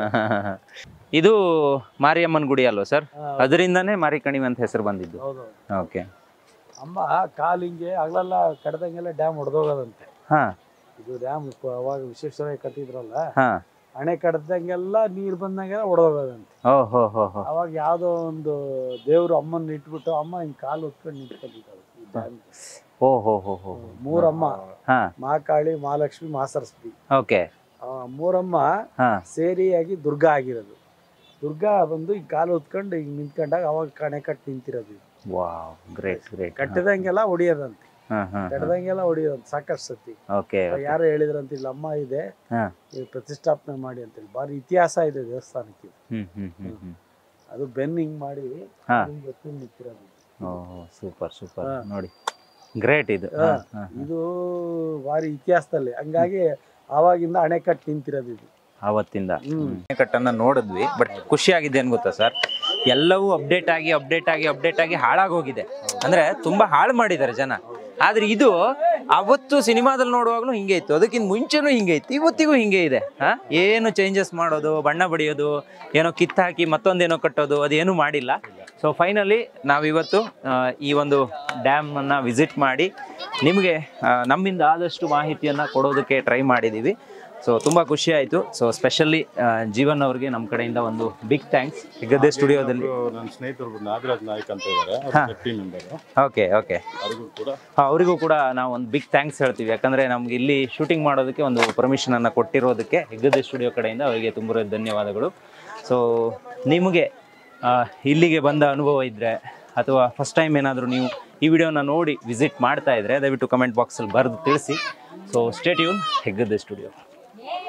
ಇದು ಮಾರಿಯಮ್ಮನ ಗುಡಿ ಅಲ್ವಾ ಸರ್ ಹಾ, ಅದರಿಂದಾನೇ ಮಾರಿ ಕಣಿವೆ ಅಂತ ಹೆಸರು ಬಂದಿದ್ದು ಹೌದು ಓಕೆ ಅಮ್ಮ ಕಾಲಿಂಗೆ ಹಗಲೆಲ್ಲ ಕಡ್ದಂಗೆಲ್ಲ ಡ್ಯಾಮ್ ಹೊಡೆದೋಗೋದಂತೆ ಹಾ ಇದು ಡ್ಯಾಮ್ ಅವಾಗ ವಿಶ್ವೇಶ್ವರಯ್ಯ ಕಟ್ಟಿದ್ರಲ್ಲ ಹಾ ಅಣೆ ಕಡ್ದಂಗೆಲ್ಲ ನೀರ್ ಬಂದಂಗೆಲ್ಲ ಹೊಡೆದೋಗೋದಂತೆ ಓ ಹೋ ಹೋ ಹೋ ಅವಾಗ ಯಾವ್ದೋ ಒಂದು ದೇವ್ರು ಅಮ್ಮನ ಇಟ್ಬಿಟ್ಟು ಅಮ್ಮ ಹಿಂಗ್ ಕಾಲು ಹೊತ್ಕೊಂಡು ನಿಂತ್ಕೊಂಡಿದ್ದಾಳೆ ಈ ಡ್ಯಾಮ್ ಓ ಹೋ ಹೋ ಹೋ ಮೂರಮ್ಮ ಹಾ ಮಹಾಕಾಳಿ ಮಹಾಲಕ್ಷ್ಮಿ ಮಹಾಸರಸ್ವತಿ ಓಕೆ ಆ ಮೂರಮ್ಮ ಹಾ ಸೇರಿಯಾಗಿ ದುರ್ಗಾ ಆಗಿರೋದು ದುರ್ಗಾ ಬಂದು ಈ ಕಾಲು ಹೊತ್ಕೊಂಡು ಹಿಂಗ್ ನಿಂತ್ಕೊಂಡಾಗ ಅವಾಗ ಕಣೆ ಕಟ್ಟಿ ನಿಂತಿರೋದು ಇದು. ವಾವ್ ಗ್ರೇಟ್ ಗ್ರೇಟ್ ಕಟ್ಟದಂಗೆಲ್ಲ ಹೊಡಿಯೋದಂತೆ ಹಾ ಹಾ ಕಟ್ಟದಂಗೆಲ್ಲ ಹೊಡಿಯೋದಂತೆ ಸಾಕಷ್ಟು ಸತಿ ಓಕೆ ಯಾರು ಹೇಳಿದ್ರಂತ ಇಲ್ಲಿ ಅಮ್ಮ ಇದೆ ಹಾ ಇದು ಪ್ರತಿಷ್ಠಾಪನೆ ಮಾಡಿ ಅಂತೇಳಿ ಭಾರಿ ಇತಿಹಾಸ ಇದೆ ದೇವಸ್ಥಾನಕ್ಕೆ ಇದು. ಹ್ಮ್ ಹ್ಮ್ ಹ್ಮ್ ಹ್ಮ್ ಅದು ಬೆನ್ ಹಿಂಗ್ ಮಾಡಿ ಹಾ. ಹಿಂಗ್ ಎತ್ಕೊಂಡ್ ನಿಂತಿರೋದು ಓ ಸೂಪರ್ ಸೂಪರ್ ಹಾ. ನೋಡಿ ಗ್ರೇಟ್ ಇದು ಹಾ. ಹಾ, ಹಾ, ಹಾ. ಇದು ಭಾರಿ ಇತಿಹಾಸದಲ್ಲಿ ಹಂಗಾಗಿ ಆವಾಗಿಂದ ಅಣೆಕಟ್ಟು ನಿಂತಿರೋದು ಇದು ಆವತ್ತಿಂದ ಹ್ಮ್. ಕಟ್ಟನ್ನ ನೋಡಿದ್ವಿ ಬಟ್ ಖುಷಿ ಆಗಿದೆ ಏನ್ ಗೊತ್ತಾ ಸರ್ ಎಲ್ಲವೂ ಅಪ್ಡೇಟ್ ಆಗಿ ಅಪ್ಡೇಟ್ ಆಗಿ ಅಪ್ಡೇಟ್ ಆಗಿ ಹಾಳಾಗೋಗಿದೆ ಅಂದ್ರೆ ತುಂಬಾ ಹಾಳು ಮಾಡಿದ್ದಾರೆ ಜನ ಆದ್ರೆ ಇದು ಅವತ್ತು ಸಿನಿಮಾದಲ್ಲಿ ನೋಡುವಾಗಲೂ ಹಿಂಗೆ ಇತ್ತು ಅದಕ್ಕಿಂತ ಮುಂಚೆನೂ ಹಿಂಗೆ ಇತ್ತು ಇವತ್ತಿಗೂ ಹಿಂಗೆ ಇದೆ ಹಾ ಏನು ಚೇಂಜಸ್ ಮಾಡೋದು ಬಣ್ಣ ಬಡಿಯೋದು ಏನೋ ಕಿತ್ತಾಕಿ ಮತ್ತೊಂದೇನೋ ಕಟ್ಟೋದು ಅದೇನು ಮಾಡಿಲ್ಲ ಸೊ ಫೈನಲಿ ನಾವಿವತ್ತು ಆ, ಈ ಒಂದು ಡ್ಯಾಮನ್ನು ವಿಸಿಟ್ ಮಾಡಿ ನಿಮಗೆ ಆ, ನಮ್ಮಿಂದ ಆದಷ್ಟು ಮಾಹಿತಿಯನ್ನು ಕೊಡೋದಕ್ಕೆ ಟ್ರೈ ಮಾಡಿದ್ದೀವಿ ಸೊ ತುಂಬ ಖುಷಿ ಆಯಿತು ಸೊ ಸ್ಪೆಷಲಿ ಜೀವನ್ ಅವ್ರಿಗೆ ನಮ್ಮ ಕಡೆಯಿಂದ ಒಂದು ಬಿಗ್ ಥ್ಯಾಂಕ್ಸ್ ಗದ್ದೆ ಸ್ಟುಡಿಯೋದಲ್ಲಿ ನನ್ನ ಸ್ನೇಹಿತರು ನಾಗರಾಜ್ ನಾಯ್ಕ್ ಅಂತ ಇದ್ದಾರೆ ಟೀಮ್ ಮೆಂಬರ್ ಓಕೆ ಓಕೆ ಅವ್ರಿಗೂ ಕೂಡ ಅವರಿಗೂ ಕೂಡ ನಾವು ಒಂದು ಬಿಗ್ ಥ್ಯಾಂಕ್ಸ್ ಹೇಳ್ತೀವಿ ಯಾಕಂದರೆ ನಮ್ಗೆ ಇಲ್ಲಿ ಶೂಟಿಂಗ್ ಮಾಡೋದಕ್ಕೆ ಒಂದು ಪರ್ಮಿಷನನ್ನು ಕೊಟ್ಟಿರೋದಕ್ಕೆ ಹೆಗ್ಗದ್ದೆ ಸ್ಟುಡಿಯೋ ಕಡೆಯಿಂದ ಅವರಿಗೆ ತುಂಬ ಧನ್ಯವಾದಗಳು ಸೊ ನಿಮಗೆ ಆ, ಇಲ್ಲಿಗೆ ಬಂದ ಅನುಭವ ಇದ್ದರೆ ಅಥವಾ ಫಸ್ಟ್ ಟೈಮ್ ಏನಾದರೂ ನೀವು ಈ ವಿಡಿಯೋನ ನೋಡಿ ವಿಸಿಟ್ ಮಾಡ್ತಾ ಇದ್ದರೆ ದಯವಿಟ್ಟು ಕಮೆಂಟ್ ಬಾಕ್ಸಲ್ಲಿ ಬರೆದು ತಿಳಿಸಿ ಸೊ ಸ್ಟೇಟ್ಯೂನ್ ಹೆಗ್ಗದ್ದೆ ಸ್ಟುಡಿಯೋ